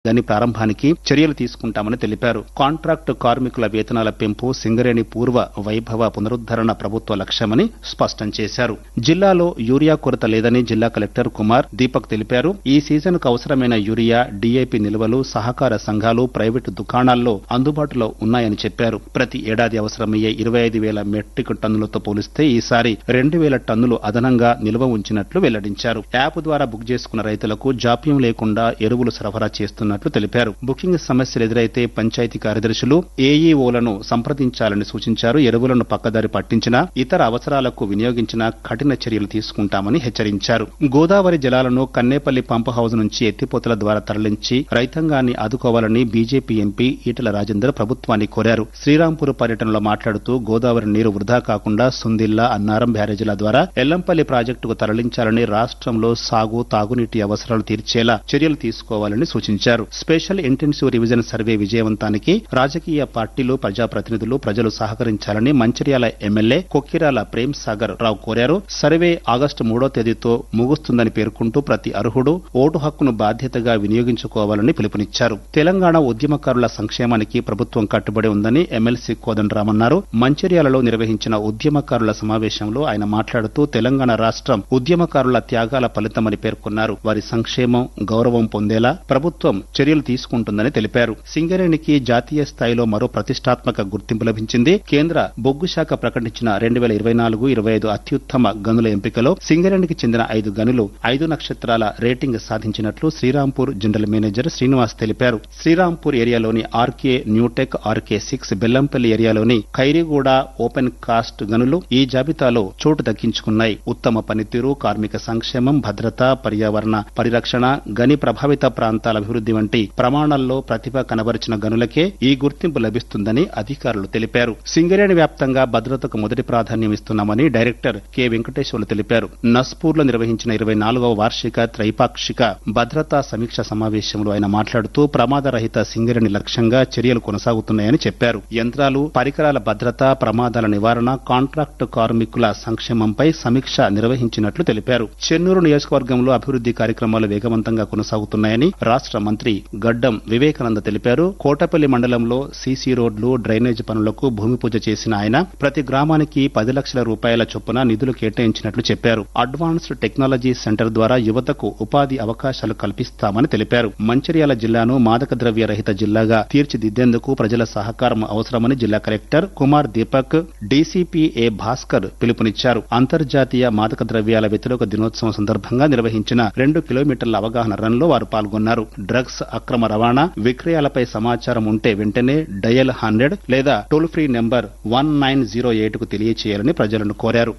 దాని ప్రారంభానికి చర్యలు తీసుకుంటామని తెలిపారు కాంట్రాక్టు కార్మికుల వేతనాల పెంపు సింగరేణి పూర్వ వైభవ పునరుద్దరణ ప్రభుత్వ లక్ష్యమని స్పష్టం చేశారు జిల్లాలో యూరియా కొరత లేదని జిల్లా కలెక్టర్ కుమార్ దీపక్ తెలిపారు ఈ సీజన్ కు అవసరమైన యూరియా డీఏపీ నిల్వలు సహకార సంఘాలు ప్రైవేటు దుకాణాల్లో అందుబాటులో ఉన్నాయని చెప్పారు ప్రతి ఏడాది అవసరమయ్యే ఇరవై ఐదు వేల మెట్రిక్ టన్నులతో పోలిస్తే ఈసారి రెండు వేల టన్నులు అదనంగా నిల్వ ఉంచినట్లు వెల్లడించారు యాప్ ద్వారా బుక్ చేసుకున్న రైతులకు జాప్యం లేకుండా ఎరువులు సరఫరా చేస్తున్నట్లు తెలిపారు బుకింగ్ సమస్యలు ఎదురైతే పంచాయతీ కార్యదర్శులు ఏఈఓలను సంప్రదించాలని సూచించారు ఎరువులను పక్కదారి పట్టించినా ఇతర అవసరాలకు వినియోగించిన కఠిన చర్యలు తీసుకుంటామని హెచ్చరించారు గోదావరి జలాలను కన్నేపల్లి పంప్ హౌస్ నుంచి ఎత్తిపోతల ద్వారా తరలించి రైతాంగాన్ని ఆదుకోవాలని బీజేపీ ఎంపీ ఈటల రాజేందర్ ప్రభుత్వాన్ని కోరారు శ్రీరాంపూర్ పర్యటనలో మాట్లాడుతూ గోదావరి నీరు వృధా కాకుండా సుందిల్లా అన్నారం బ్యారేజీల ద్వారా ఎల్లంపల్లి ప్రాజెక్టుకు తరలించాలని రాష్ట్రంలో సాగు తాగునీటి అవసరాలు తీర్చేలా చర్యలు తీసుకోవాలని సూచించారు స్పెషల్ ఇంటెన్సివ్ రివిజన్ సర్వే విజయవంతానికి రాజకీయ పార్టీలు ప్రజాప్రతినిధులు ప్రజలు సహకరించాలని మంచిర్యాల ఎమ్మెల్యే కొక్కిరాల ప్రేమ్ సాగర్ రావు కోరారు సర్వే ఆగస్టు మూడో తేదీతో ముగుస్తుందని పేర్కొంటూ ప్రతి అర్హుడు ఓటు హక్కును బాధ్యతగా వినియోగించుకోవాలని పిలుపునిచ్చారు తెలంగాణ ఉద్యమకారుల సంక్షేమానికి ప్రభుత్వం కట్టుబడి ఉందని ఎమ్మెల్సీ కోదండరామన్నారు మంచిర్యాలలో నిర్వహించిన ఉద్యమకారుల సమావేశంలో ఆయన మాట్లాడుతూ తెలంగాణ రాష్ట్రం ఉద్యమకారుల త్యాగాల ఫలితమని పేర్కొన్నారు వారి సంక్షేమం గౌరవం పొందేలా ప్రభుత్వం చర్యలు తీసుకుంటుందని తెలిపారు సింగరేణికి జాతీయ స్థాయిలో మరో ప్రతిష్టాత్మక గుర్తింపు లభించింది కేంద్ర బొగ్గు శాఖ ప్రకటించిన రెండు వేల ఇరవై నాలుగు ఇరవై ఐదు అత్యుత్తమ గనుల ఎంపికలో సింగరేణికి చెందిన ఐదు గనులు ఐదు నక్షత్రాల రేటింగ్ సాధించినట్లు శ్రీరాంపూర్ జనరల్ మేనేజర్ శ్రీనివాస్ తెలిపారు శ్రీరాంపూర్ ఏరియాలోని RK new tech RK six Bellampalli ఏరియాలోని ఖైరీగూడ ఓపెన్ కాస్ట్ గనులు ఈ జాబితాలో చోటు దక్కించుకున్నాయి ఉత్తమ పనితీరు కార్మిక సంక్షేమం భద్రత పర్యావరణ పరిరక్షణ గని ప్రభావిత ప్రాంతాల అభివృద్ధి వంటి ప్రమాణాల్లో ప్రతిభ కనబరిచిన గనులకే ఈ గుర్తింపు లభిస్తుందని అధికారులు తెలిపారు సింగరేణి వ్యాప్తంగా భద్రతకు మొదటి ప్రాధాన్యం ఇస్తున్నామని డైరెక్టర్ కె వెంకటేశ్వర్లు తెలిపారు నస్పూర్ లో నిర్వహించిన ఇరవై నాలుగవ వార్షిక త్రైపాక్షిక భద్రతా సమీక్ష సమావేశంలో ఆయన మాట్లాడుతూ ప్రమాదరహిత సింగరేణి లక్ష్యంగా చర్యలు కొనసాగుతున్నాయని చెప్పారు యంత్రాలు పరికరాల భద్రత ప్రమాదాల నివారణ కాంట్రాక్టు కార్మికుల సంక్షేమంపై సమీక్ష నిర్వహించినట్లు తెలిపారు చెన్నూరు నియోజకవర్గంలో అభివృద్ధి కార్యక్రమాలు వేగవంతంగా కొనసాగుతున్నాయని రాష్ట్ర మంత్రి గడ్డం వివేకానంద తెలిపారు కోటపల్లి మండలంలో సీసీ రోడ్లు డ్రైనేజ్ పనులకు భూమి పూజ చేసిన ఆయన ప్రతి గ్రామానికి పది లక్షల రూపాయల చొప్పున నిధులు కేటాయించినట్లు చెప్పారు అడ్వాన్స్డ్ టెక్నాలజీ సెంటర్ ద్వారా యువతకు ఉపాధి అవకాశాలు కల్పిస్తామని తెలిపారు మంచిర్యాల జిల్లాను మాదక ద్రవ్య రహిత జిల్లాగా తీర్చిదిద్దేందుకు ప్రజల సహకారం అవసరమని జిల్లా collector Kumar Deepak DCP A Bhaskar పిలుపునిచ్చారు అంతర్జాతీయ మాదక ద్రవ్యాల వ్యతిరేక దినోత్సవం సందర్భంగా నిర్వహించిన రెండు కిలోమీటర్ల అవగాహన రన్ లో వారు పాల్గొన్నారు డ్రగ్స్ అక్రమ రవాణా విక్రయాలపై సమాచారం ఉంటే వెంటనే డయల్ హండ్రెడ్ లేదా toll free number one nine zero eight కు తెలియచేయాలని ప్రజలను కోరారు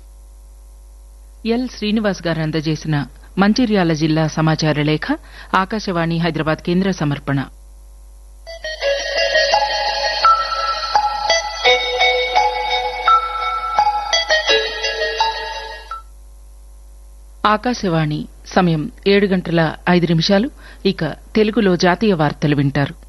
ఎల్ శ్రీనివాస్ గారు అందజేసిన మంచిర్యాల జిల్లా సమాచార లేఖ ఆకాశవాణి హైదరాబాద్ కేంద్ర సమర్పణ ఆకాశవాణి సమయం ఏడు గంటల ఐదు నిమిషాలు ఇక తెలుగులో జాతీయ వార్తలు వింటారు